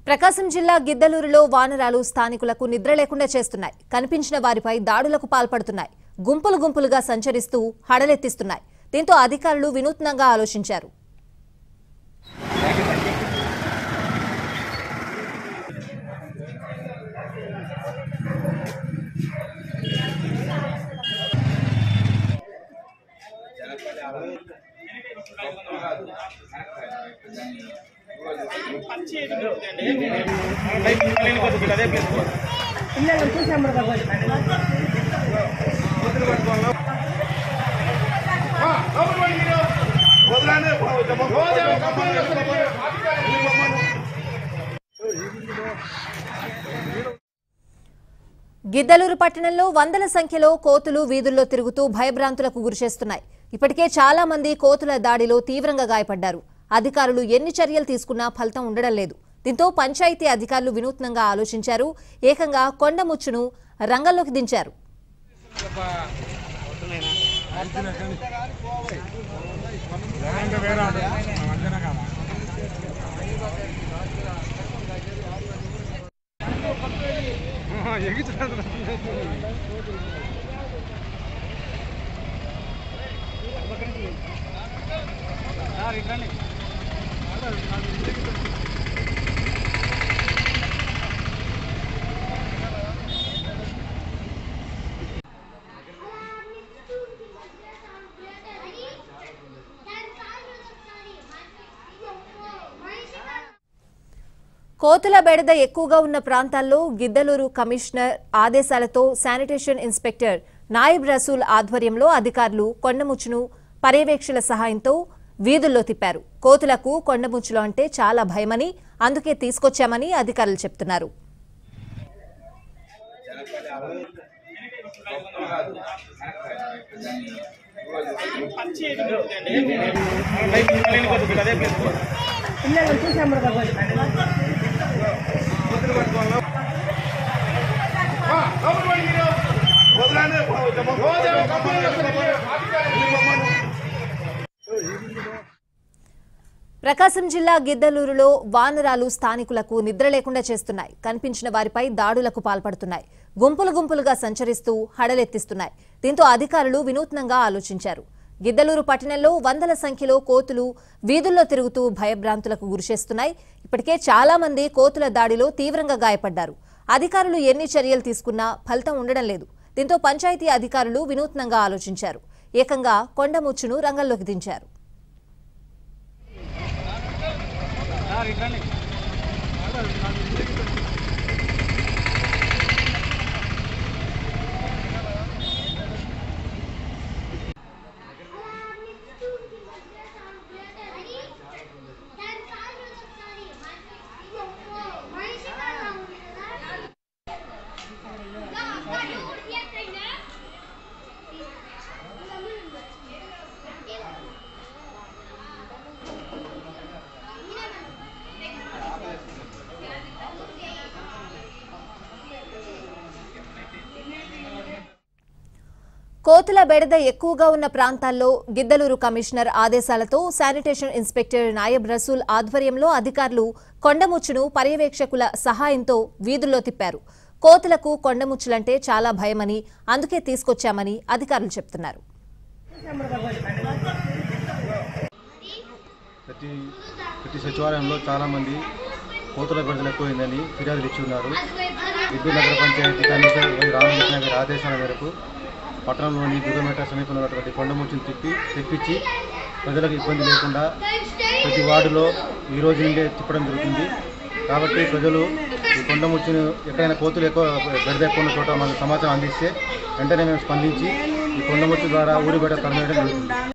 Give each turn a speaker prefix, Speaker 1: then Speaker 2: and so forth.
Speaker 1: ప్రకాశం జిల్లా గిద్దలూరులో వానరాలు స్థానికులకు నిద్ర లేకుండా చేస్తున్నాయి కనిపించిన వారిపై దాడులకు పాల్పడుతున్నాయి గుంపులు గుంపులుగా సంచరిస్తూ హడలెత్తిస్తున్నాయి దీంతో అధికారులు వినూత్నంగా ఆలోచించారు గిద్దలూరు పట్టణంలో వందల సంఖ్యలో కోతులు వీధుల్లో తిరుగుతూ భయభ్రాంతులకు గురిచేస్తున్నాయి ఇప్పటికే చాలా మంది కోతుల దాడిలో తీవ్రంగా గాయపడ్డారు అధికారులు ఎన్ని చర్యలు తీసుకున్నా ఫలితం ఉండడం లేదు దీంతో పంచాయతీ అధికారులు వినూత్నంగా ఆలోచించారు ఏకంగా కొండముచ్చును రంగంలోకి దించారు కోతుల బెడద ఎక్కువగా ఉన్న ప్రాంతాల్లో గిద్దలూరు కమిషనర్ ఆదేశాలతో శానిటేషన్ ఇన్స్పెక్టర్ నాయిబ్ రసూల్ ఆధ్వర్యంలో అధికారులు కొండముచ్చును పర్యవేక్షకుల సహాయంతో వీధుల్లో తిప్పారు కోతులకు కొండముచ్చులు అంటే చాలా భయమని అందుకే తీసుకొచ్చామని అధికారులు చెప్తున్నారు ప్రకాశం జిల్లా గిద్దలూరులో వానరాలు స్థానికులకు నిద్ర లేకుండా చేస్తున్నాయి కనిపించిన వారిపై దాడులకు పాల్పడుతున్నాయి గుంపులు గుంపులుగా సంచరిస్తూ హడలెత్తిస్తున్నాయి దీంతో అధికారులు వినూత్నంగా ఆలోచించారు గిద్దలూరు పట్టణంలో వందల సంఖ్యలో కోతులు వీధుల్లో తిరుగుతూ భయభ్రాంతులకు గురిచేస్తున్నాయి ఇప్పటికే చాలా మంది కోతుల దాడిలో తీవ్రంగా గాయపడ్డారు అధికారులు ఎన్ని చర్యలు తీసుకున్నా ఫలితం ఉండడం లేదు దీంతో పంచాయతీ అధికారులు వినూత్నంగా ఆలోచించారు ఏకంగా కొండముచ్చును రంగంలోకి దించారు కోతుల బెడద ఎక్కువగా ఉన్న ప్రాంతాల్లో గిద్దలూరు కమిషనర్ ఆదేశాలతో శానిటేషన్ ఇన్స్పెక్టర్ నాయబ్ రసూల్ ఆధ్వర్యంలో అధికారులు కొండముచ్చును పర్యవేక్షకుల సహాయంతో వీధుల్లో తిప్పారు కోతులకు కొండముచ్చులంటే చాలా భయమని అందుకే తీసుకొచ్చామని అధికారులు చెప్తున్నారు
Speaker 2: ప్రతి ప్రతి సచివాలయంలో చాలామంది కోతుల బెడదలు ఎక్కువైందని ఫిర్యాదులు ఇచ్చి ఉన్నారు విద్యుత్ నగర పంచాయతీ కమిషనర్ వై రామకృష్ణ గారి ఆదేశాల మేరకు పట్టణంలోని దుర్గమేట సమీపంలో ఉన్నటువంటి కొండముచ్చును తిప్పి తెప్పించి ప్రజలకు ఇబ్బంది లేకుండా ప్రతి వార్డులో ఈ రోజు నుండే తిప్పడం జరుగుతుంది కాబట్టి ప్రజలు ఈ కొండముచ్చును ఎక్కడైనా కోతులు ఎక్కువ బెడద ఎక్కువ ఉన్న చోట మనకు సమాచారం అందిస్తే వెంటనే మేము స్పందించి ఈ కొండముచ్చు ద్వారా ఊరి బయట తరమేయడం జరుగుతుంది